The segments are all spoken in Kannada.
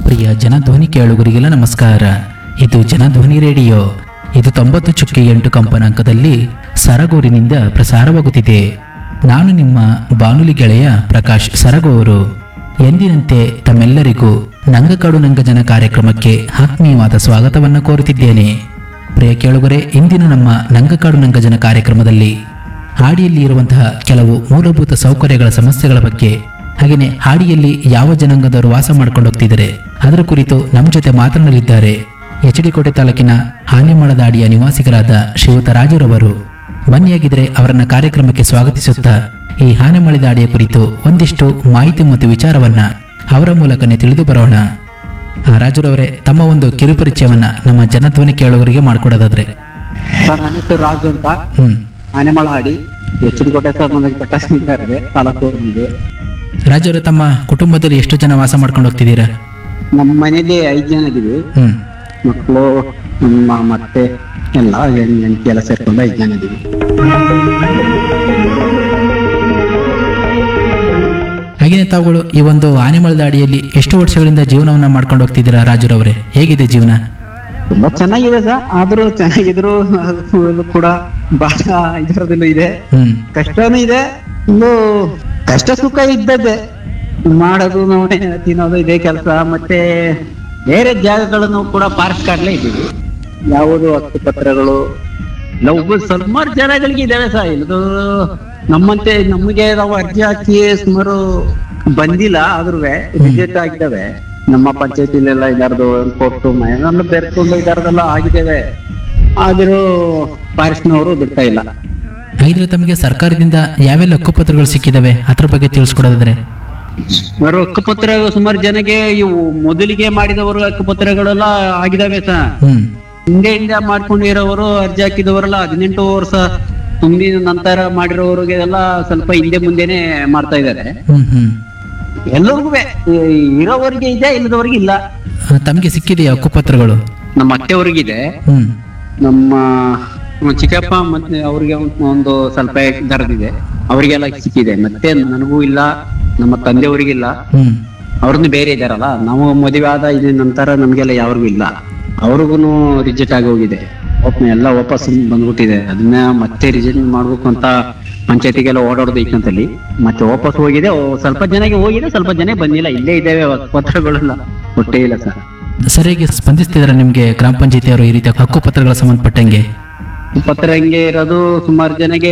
ಪ್ರಿಯ ಜನಧ್ವನಿ ಕೇಳುಗರಿಗೆಲ್ಲ ನಮಸ್ಕಾರ ಇದು ಜನಧ್ವನಿ ರೇಡಿಯೋ ಇದು ತೊಂಬತ್ತು ಚುಕ್ಕಿ ಎಂಟು ಕಂಪನಾಂಕದಲ್ಲಿ ಸರಗೂರಿನಿಂದ ಪ್ರಸಾರವಾಗುತ್ತಿದೆ ನಾನು ನಿಮ್ಮ ಬಾನುಲಿ ಗೆಳೆಯ ಪ್ರಕಾಶ್ ಸರಗೂರು ಎಂದಿನಂತೆ ತಮ್ಮೆಲ್ಲರಿಗೂ ನಂಗಕಾಡು ನಂಗಜನ ಕಾರ್ಯಕ್ರಮಕ್ಕೆ ಆತ್ಮೀಯವಾದ ಸ್ವಾಗತವನ್ನು ಕೋರುತ್ತಿದ್ದೇನೆ ಪ್ರಿಯ ಕೇಳುಗರೆ ಇಂದಿನ ನಮ್ಮ ನಂಗಕಾಡು ನಂಗಜನ ಕಾರ್ಯಕ್ರಮದಲ್ಲಿ ಹಾಡಿಯಲ್ಲಿ ಇರುವಂತಹ ಕೆಲವು ಮೂಲಭೂತ ಸೌಕರ್ಯಗಳ ಸಮಸ್ಯೆಗಳ ಬಗ್ಗೆ ಹಾಗೆಯೇ ಹಾಡಿಯಲ್ಲಿ ಯಾವ ಜನಾಂಗದವರು ವಾಸ ಮಾಡ್ಕೊಂಡು ಹೋಗ್ತಿದ್ದಾರೆ ಅದರ ಕುರಿತು ನಮ್ಮ ಜೊತೆ ಮಾತನಾಡಲಿದ್ದಾರೆ ಎಚ್ ಡಿ ಕೋಟೆ ತಾಲೂಕಿನ ಹಾನಿಮಳದ ಅಡಿಯ ನಿವಾಸಿಗರಾದ ಶ್ರೀಯುತ ರಾಜುರವರು ಬನ್ನಿಯಾಗಿದ್ರೆ ಅವರನ್ನ ಕಾರ್ಯಕ್ರಮಕ್ಕೆ ಸ್ವಾಗತಿಸುತ್ತಾ ಈ ಹಾನೆಮಳಿದ ಅಡಿಯ ಕುರಿತು ಒಂದಿಷ್ಟು ಮಾಹಿತಿ ಮತ್ತು ವಿಚಾರವನ್ನ ಅವರ ಮೂಲಕನೇ ತಿಳಿದು ಬರೋಣ ಆ, ರಾಜುರವರೇ ತಮ್ಮ ಒಂದು ಕಿರುಪರಿಚಯವನ್ನ ನಮ್ಮ ಜನಧ್ವನಿ ಕೇಳುವವರಿಗೆ ಮಾಡಿಕೊಡೋದಾದ್ರೆ ಸರ್ ನನ್ನ ಹೆಸರು ರಾಜು ಅಂತ ಹ್ಮ್ ಆನೆಮಳ ಹಾಡಿ ಎಚ್ ಡಿ ಕೋಟೆ ಸರ್ ನನಗೆ ಪಟ್ಟಾಸಿದ್ದಾರೆ ತಾಲೂಕು ಇದೆ ರಾಜುರೇ ತಮ್ಮ ಕುಟುಂಬದಲ್ಲಿ ಎಷ್ಟು ಜನ ವಾಸ ಮಾಡ್ಕೊಂಡು ಹೋಗ್ತಿದ್ದೀರಾ ನಮ್ಮ ಮನೇಲಿ ಐದು ಜನ ಇದೀವಿ ಹ್ಮ್ ಮಕ್ಕಳು ನಮ್ಮ ಮತ್ತೆ ಎಲ್ಲ ಹೆಂಡತಿ ಎಲ್ಲ ಸೇರ್ಕೊಂಡು ಐದು ಜನ ಇದೀವಿ ಹಾಗೆಯೇ ತಾವುಗಳು ಈ ಒಂದು ಆನೆಮಳದ ಅಡಿಯಲ್ಲಿ ಎಷ್ಟು ವರ್ಷಗಳಿಂದ ಜೀವನವನ್ನ ಮಾಡ್ಕೊಂಡು ಹೋಗ್ತಿದ್ದೀರಾ ರಾಜುರವರೇ ಹೇಗಿದೆ ಜೀವನ ತುಂಬಾ ಚೆನ್ನಾಗಿದೆ ಸರ್ ಆದ್ರೂ ಚೆನ್ನಾಗಿದ್ರು ಅದು ಕೂಡ ಬಹಳ ಇದರದಲ್ಲೂ ಇದೆ ಹ್ಮ್ ಕಷ್ಟನೂ ಇದೆ ಒಂದು ಕಷ್ಟ ಸುಖ ಇದ್ದದ್ದೇ ಮಾಡೋದು ನಾವು ತಿನ್ನೋದು ಇದೇ ಕೆಲಸ ಮತ್ತೆ ಬೇರೆ ಜಾಗಗಳನ್ನು ಕೂಡ ಪಾರ್ಕ್ ಕಾಡ್ಲೇ ಇದ್ದೀವಿ ಯಾವುದು ಹಕ್ಕುಪತ್ರಗಳು ಇಲ್ಲ ಒಬ್ಬ ಸುಮಾರು ಜನಗಳಿಗೆ ಇದಾವೆ ಸರ್ ಇದು ನಮ್ಮಂತೆ ನಮಗೆ ನಾವು ಅರ್ಜಿ ಹಾಕಿ ಸುಮಾರು ಬಂದಿಲ್ಲ ಆದ್ರೂ ರಿಜೆಕ್ಟ್ ಆಗಿದ್ದಾವೆ ನಮ್ಮ ಪಂಚಾಯತಿಲೆಲ್ಲ ಇದಾರ್ದು ಕೊಟ್ಟು ಮನೆಯಲ್ಲ ಬೆರ್ಕೊಂಡು ಇದಾರ್ದೆಲ್ಲ ಆಗಿದ್ದೇವೆ ಆದ್ರೂ ಫಾರೆಸ್ಟ್ನವರು ಬಿಡ್ತಾ ಇಲ್ಲ ಹಾಗಿದ್ರೆ ತಮಗೆ ಸರ್ಕಾರದಿಂದ ಯಾವೆಲ್ಲ ಹಕ್ಕುಪತ್ರಗಳು ಸಿಕ್ಕಿದಾವೆ ಅದ್ರ ಬಗ್ಗೆ ತಿಳಿಸ್ಕೊಡೋದಾದ್ರೆ ಸುಮಾರು ಹಕ್ಕುಪತ್ರ ಸುಮಾರು ಜನಕ್ಕೆ ಇವು ಮೊದಲಿಗೆ ಮಾಡಿದವರು ಹಕ್ಕುಪತ್ರಗಳೆಲ್ಲ ಆಗಿದಾವೆ ಸರ್ ಹ್ಮ್ ಹಿಂದೆ ಹಿಂದೆ ಮಾಡ್ಕೊಂಡಿರೋರು ಅರ್ಜಿ ಹಾಕಿದವರೆಲ್ಲ ಹದಿನೆಂಟು ವರ್ಷ ತುಂಬಿದ ನಂತರ ಮಾಡಿರೋರಿಗೆ ಎಲ್ಲ ಸ್ವಲ್ಪ ಹಿಂದೆ ಮುಂದೆನೆ ಮಾಡ್ತಾ ಇದ್ದಾರೆ ಹ್ಮ್ ಹ್ಮ್ ಎಲ್ಲರಿಗೂ ಇರೋವರಿಗೆ ಇದೆ ಇಲ್ಲದವ್ರಿಗೆ ಇಲ್ಲ ಆ, ತಮಗೆ ಸಿಕ್ಕಿದೆಯಾ ಹಕ್ಕುಪತ್ರಗಳು ನಮ್ಮ ಅತ್ತೆಯವ್ರಿಗಿದೆ ಹ್ಮ್ ನಮ್ಮ ನಮ್ಮ ಚಿಕ್ಕಪ್ಪ ಮತ್ತೆ ಅವ್ರಿಗೆ ಒಂದ್- ಒಂದು ಸ್ವಲ್ಪ ದರದಿದೆ ಅವರಿಗೆಲ್ಲ ಸಿಕ್ಕಿದೆ ಮತ್ತೆ ನನಗೂ ಇಲ್ಲ ನಮ್ಮ ತಂದೆಯವರಿಗಿಲ್ಲ ಹ್ಮ್ ಅವ್ರದ್ದು ಬೇರೆ ಇದಾರಲ್ಲ ನಾವು ಮದುವೆ ಆದ ಇದ ನಂತರ ನಮ್ಗೆಲ್ಲ ಯಾರಿಗೂ ಇಲ್ಲ ಅವ್ರಿಗೂ ರಿಜೆಕ್ಟ್ ಆಗಿ ಹೋಗಿದೆ ಒಪ್ಪ ಎಲ್ಲ ವಾಪಸ್ ಬಂದ್ಬಿಟ್ಟಿದೆ ಅದನ್ನ ಮತ್ತೆ ರಿಜೆಕ್ಟ್ ಮಾಡ್ಬೇಕು ಅಂತ ಪಂಚಾಯತಿಗೆಲ್ಲ ಓಡಾಡೋದು ಈಕಂತಲ್ಲಿ ಮತ್ತೆ ವಾಪಸ್ ಹೋಗಿದೆ ಓ, ಸ್ವಲ್ಪ ಜನಕ್ಕೆ ಹೋಗಿದೆ ಸ್ವಲ್ಪ ಜನ ಬಂದಿಲ್ಲ ಇಲ್ಲೇ ಇದ್ದೇವೆ ಪತ್ರಗಳೆಲ್ಲ ಕೊಟ್ಟೇ ಇಲ್ಲ ಸರ್ ಸರಿಯಾಗಿ ಸ್ಪಂದಿಸ್ತಿದಾರೆ ನಿಮ್ಗೆ ಗ್ರಾಮ ಪಂಚಾಯತಿಯವರು ಈ ರೀತಿಯ ಹಕ್ಕುಪತ್ರಗಳ ಸಂಬಂಧಪಟ್ಟಂಗೆ ಪತ್ರ ಹಂಗೆ ಇರೋದು ಸುಮಾರು ಜನಗೆ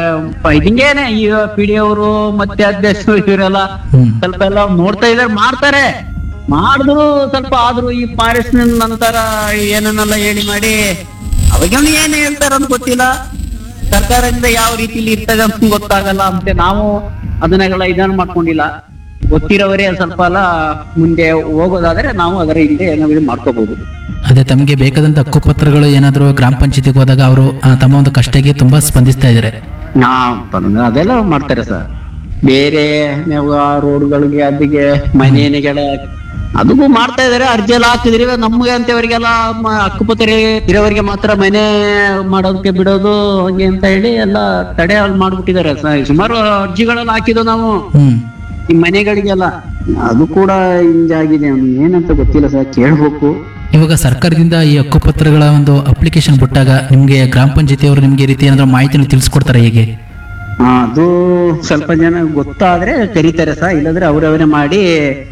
ಪ- ಹಿಂಗೇನೆ ಈ ಪಿ ಡಿ ಅವರು ಮತ್ತೆ ಅಧ್ಯಕ್ಷರು ಇವರೆಲ್ಲ ಹ್ಮ್ ಸ್ವಲ್ಪ ಎಲ್ಲ ನೋಡ್ತಾ ಇದಾರೆ ಮಾಡ್ತಾರೆ ಮಾಡಿದ್ರು ಸ್ವಲ್ಪ ಆದ್ರೂ ಈ ಫಾರೆಸ್ಟ್ ನಂತರ ಏನನ್ನೆಲ್ಲ ಹೇಳಿ ಮಾಡಿ ಅವಾಗ ಏನ್ ಹೇಳ್ತಾರ ಅಂತ ಗೊತ್ತಿಲ್ಲ ಸರ್ಕಾರದಿಂದ ಯಾವ ರೀತಿಲಿ ಇರ್ತದೆ ಅಂತ ಗೊತ್ತಾಗಲ್ಲ ಮತ್ತೆ ನಾವು ಅದನ್ನೆಲ್ಲ ಇದನ್ನ ಮಾಡ್ಕೊಂಡಿಲ್ಲ ಗೊತ್ತಿರೋವರೇ ಸ್ವಲ್ಪ ಎಲ್ಲ ಮುಂದೆ ಹೋಗೋದಾದ್ರೆ ನಾವು ಅದರ ಹಿಂದೆ ಏನೋ ಇದು ಮಾಡ್ಕೋಬಹುದು ಅದೇ ತಮಗೆ ಬೇಕಾದಂತ ಹಕ್ಕುಪತ್ರಗಳು ಏನಾದ್ರು ಗ್ರಾಮ ಪಂಚಾಯತಿಗೆ ಹೋದಾಗ ಅವರು ತಮ್ಮ ಒಂದು ಕಷ್ಟಕ್ಕೆ ತುಂಬಾ ಸ್ಪಂದಿಸ್ತಾ ಇದ್ದಾರೆ ನಾ ಬಂದ- ಅದೆಲ್ಲ ಮಾಡ್ತಾರೆ ಸರ್ ಬೇರೆ ನೀವು ಆ ರೋಡ್ಗಳಿಗೆ ಅದಿಗೆ ಮನೆಗಳ ಅದಕ್ಕೂ ಮಾಡ್ತಾ ಇದಾರೆ ಅರ್ಜಿ ಎಲ್ಲ ಹಾಕಿದ್ರಿ ನಮ್ಗೆ ಅಂತವರಿಗೆಲ್ಲ ಮ- ಹಕ್ಕುಪತ್ರ ಇರೋವರಿಗೆ ಮಾತ್ರ ಮನೆ ಮಾಡೋದಕ್ಕೆ ಬಿಡೋದು ಹಂಗೆ ಅಂತ ಹೇಳಿ ಎಲ್ಲ ತಡೆ ಅಲ್ಲಿ ಮಾಡ್ಬಿಟ್ಟಿದ್ದಾರೆ ಸ- ಸುಮಾರು ಅರ್ಜಿಗಳೆಲ್ಲ ಹಾಕಿದ್ದು ನಾವು ಹ್ಮ್ ಈ ಮನೆಗಳಿಗೆಲ್ಲ ಅದು ಕೂಡ ಹಿಂಗಾಗಿದೆ ಏನಂತ ಗೊತ್ತಿಲ್ಲ ಸರ್ ಕೇಳ್ಬೇಕು ಇವಾಗ ಸರ್ಕಾರದಿಂದ ಈ ಹಕ್ಕುಪತ್ರಗಳ ಒಂದು ಅಪ್ಲಿಕೇಶನ್ ಬಿಟ್ಟಾಗ ನಿಮ್ಗೆ ಗ್ರಾಮ ಪಂಚಾಯತಿಯವರು ನಿಮ್ಗೆ ಈ ರೀತಿ ಏನಾದ್ರು ಮಾಹಿತಿನ ತಿಳಿಸ್ಕೊಡ್ತಾರೆ ಹೇಗೆ ಆ, ಅದು ಸ್ವಲ್ಪ ಜನ ಗೊತ್ತಾದ್ರೆ ಕರೀತಾರೆ ಸರ್ ಇಲ್ಲದ್ರೆ ಅವ್ರವರೇ ಮಾಡಿ